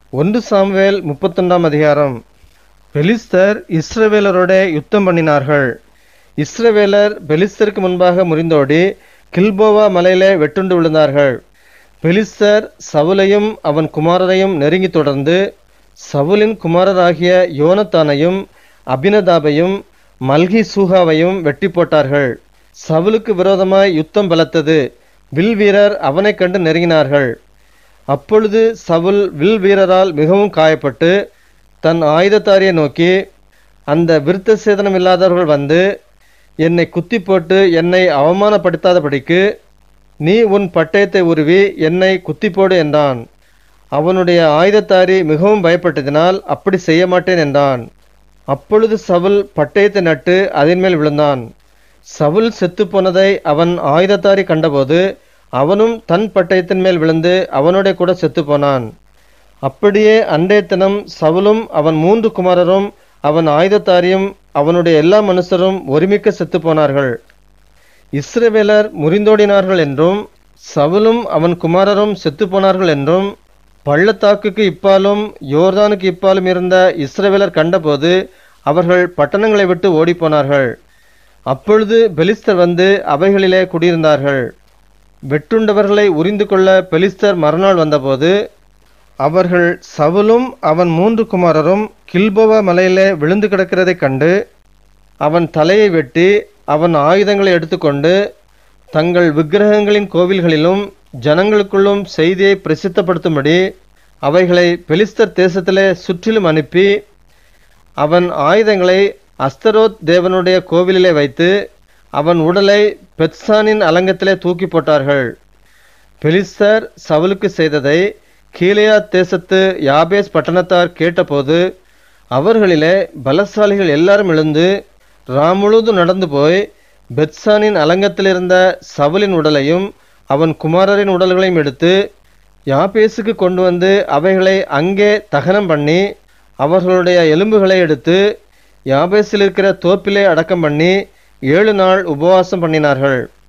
ஒன்று சாமுவேல் முப்பத்தொன்றாம் அதிகாரம் பெலிஸ்தர் இஸ்ரவேலரோட யுத்தம் பண்ணினார்கள் இஸ்ரவேலர் பெலிஸ்தருக்கு முன்பாக முறிந்தோடி கில்போவா மலையிலே வெட்டுண்டு விழுந்தார்கள் பெலிஸ்தர் சவுலையும் அவன் குமாரரையும் நெருங்கி தொடர்ந்து சவுலின் குமாரராகிய யோனத்தானையும் அபினதாபையும் மல்கி சூகாவையும் வெட்டி போட்டார்கள் சவுலுக்கு விரோதமாய் யுத்தம் பலத்தது வில் வீரர் அவனைக் கண்டு நெருங்கினார்கள் அப்பொழுது சவுல் வில் வீரரால் மிகவும் காயப்பட்டு தன் ஆயுதத்தாரியை நோக்கி அந்த விருத்த சேதனம் இல்லாதவர்கள் வந்து என்னை குத்தி போட்டு என்னை அவமானப்படுத்தாதபடிக்கு நீ உன் பட்டயத்தை உருவி என்னை குத்தி போடு என்றான் அவனுடைய ஆயுதத்தாரி மிகவும் பயப்பட்டதினால் அப்படி செய்ய மாட்டேன் என்றான் அப்பொழுது சவுல் பட்டயத்தை நட்டு அதன் மேல் விழுந்தான் சவுல் செத்துப்போனதை அவன் ஆயுதத்தாரி கண்டபோது அவனும் தன் பட்டயத்தின் மேல் விழுந்து அவனோட கூட செத்துப்போனான் அப்படியே அன்றைய தினம் சவுலும் அவன் மூன்று குமாரரும் அவன் ஆயுதத்தாரியும் அவனுடைய எல்லா மனுஷரும் ஒருமிக்க செத்துப்போனார்கள் இஸ்ரவேலர் முறிந்தோடினார்கள் என்றும் சவுலும் அவன் குமாரரும் செத்துப்போனார்கள் என்றும் பள்ளத்தாக்குக்கு இப்பாலும் யோர்தானுக்கு இப்பாலும் இருந்த இஸ்ரவேலர் கண்டபோது அவர்கள் பட்டணங்களை விட்டு ஓடிப்போனார்கள் அப்பொழுது பெலிஸ்தர் வந்து அவைகளிலே குடியிருந்தார்கள் வெட்டுண்டவர்களை உரிந்து கொள்ள பெலிஸ்தர் மறுநாள் வந்தபோது அவர்கள் சவுலும் அவன் மூன்று குமாரரும் கில்போவா மலையிலே விழுந்து கிடக்கிறதைக் கண்டு அவன் தலையை வெட்டி அவன் ஆயுதங்களை எடுத்துக்கொண்டு தங்கள் விக்கிரகங்களின் கோவில்களிலும் ஜனங்களுக்குள்ளும் செய்தியை பிரசித்தப்படுத்தும்படி அவைகளை பெலிஸ்தர் தேசத்திலே சுற்றிலும் அனுப்பி அவன் ஆயுதங்களை அஸ்தரோத் தேவனுடைய கோவிலிலே வைத்து அவன் உடலை பெத்சானின் அலங்கத்திலே தூக்கி போட்டார்கள் பெலிஸ்தர் சவுலுக்கு செய்ததை கீலேயாத் தேசத்து யாபேஸ் பட்டணத்தார் கேட்டபோது அவர்களிலே பலசாலிகள் எல்லாரும் எழுந்து ராமுழுது நடந்து போய் பெத்சானின் அலங்கத்திலிருந்த சவுலின் உடலையும் அவன் குமாரரின் உடல்களையும் எடுத்து யாபேசுக்கு கொண்டு வந்து அவைகளை அங்கே தகனம் பண்ணி அவர்களுடைய எலும்புகளை எடுத்து யாபேசில் இருக்கிற தோப்பிலே அடக்கம் பண்ணி ஏழு நாள் உபவாசம் பண்ணினார்கள்